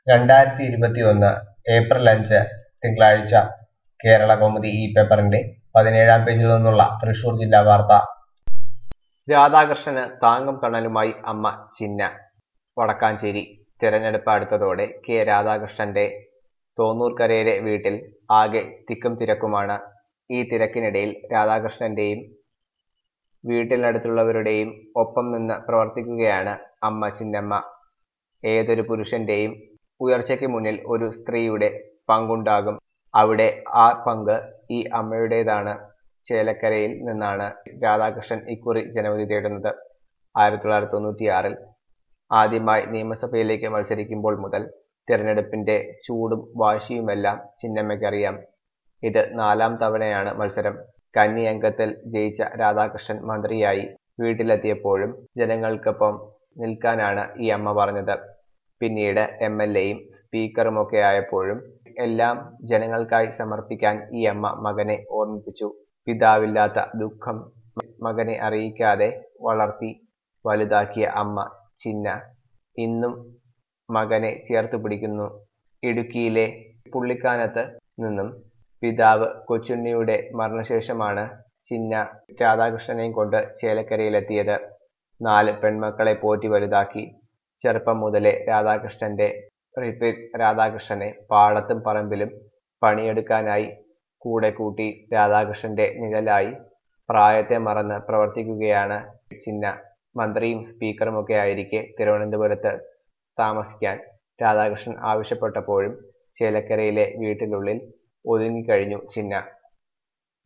രണ്ടായിരത്തി ഇരുപത്തി ഒന്ന് ഏപ്രിൽ അഞ്ച് തിങ്കളാഴ്ച കേരള കൗമുദി ഈ പേപ്പറിന്റെ പതിനേഴാം പേജിൽ നിന്നുള്ള തൃശൂർ ജില്ലാ വാർത്ത രാധാകൃഷ്ണന് താങ്ങും കണ്ണനുമായി അമ്മ ചിന്ന വടക്കാഞ്ചേരി തിരഞ്ഞെടുപ്പ് അടുത്തതോടെ കെ രാധാകൃഷ്ണന്റെ തോന്നൂർക്കരയിലെ വീട്ടിൽ ആകെ തിക്കും തിരക്കുമാണ് ഈ തിരക്കിനിടയിൽ രാധാകൃഷ്ണന്റെയും വീട്ടിനടുത്തുള്ളവരുടെയും ഒപ്പം നിന്ന് പ്രവർത്തിക്കുകയാണ് അമ്മ ചിന്നമ്മ ഏതൊരു പുരുഷന്റെയും ഉയർച്ചയ്ക്ക് മുന്നിൽ ഒരു സ്ത്രീയുടെ പങ്കുണ്ടാകും അവിടെ ആ പങ്ക് ഈ അമ്മയുടേതാണ് ചേലക്കരയിൽ നിന്നാണ് രാധാകൃഷ്ണൻ ഇക്കുറി ജനവിധി തേടുന്നത് ആയിരത്തി തൊള്ളായിരത്തി തൊണ്ണൂറ്റിയാറിൽ ആദ്യമായി നിയമസഭയിലേക്ക് മത്സരിക്കുമ്പോൾ മുതൽ തിരഞ്ഞെടുപ്പിന്റെ ചൂടും വാശിയുമെല്ലാം ചിന്നമ്മയ്ക്കറിയാം ഇത് നാലാം തവണയാണ് മത്സരം കന്നി അംഗത്തിൽ ജയിച്ച രാധാകൃഷ്ണൻ മന്ത്രിയായി വീട്ടിലെത്തിയപ്പോഴും ജനങ്ങൾക്കൊപ്പം നിൽക്കാനാണ് ഈ അമ്മ പറഞ്ഞത് പിന്നീട് എം എൽ എയും സ്പീക്കറുമൊക്കെ ആയപ്പോഴും എല്ലാം ജനങ്ങൾക്കായി സമർപ്പിക്കാൻ ഈ അമ്മ മകനെ ഓർമ്മിപ്പിച്ചു പിതാവില്ലാത്ത ദുഃഖം മകനെ അറിയിക്കാതെ വളർത്തി വലുതാക്കിയ അമ്മ ചിന്ന ഇന്നും മകനെ ചേർത്ത് പിടിക്കുന്നു ഇടുക്കിയിലെ പുള്ളിക്കാനത്ത് നിന്നും പിതാവ് കൊച്ചുണ്ണിയുടെ മരണശേഷമാണ് ചിന്ന രാധാകൃഷ്ണനെയും കൊണ്ട് ചേലക്കരയിലെത്തിയത് നാല് പെൺമക്കളെ പോറ്റി വലുതാക്കി ചെറുപ്പം മുതലേ രാധാകൃഷ്ണന്റെ റിപ്പീറ്റ് രാധാകൃഷ്ണനെ പാടത്തും പറമ്പിലും പണിയെടുക്കാനായി കൂടെ കൂട്ടി രാധാകൃഷ്ണന്റെ നിഴലായി പ്രായത്തെ മറന്ന് പ്രവർത്തിക്കുകയാണ് ചിന്ന മന്ത്രിയും സ്പീക്കറുമൊക്കെ ആയിരിക്കെ തിരുവനന്തപുരത്ത് താമസിക്കാൻ രാധാകൃഷ്ണൻ ആവശ്യപ്പെട്ടപ്പോഴും ചേലക്കരയിലെ വീട്ടിനുള്ളിൽ ഒതുങ്ങിക്കഴിഞ്ഞു ചിന്ന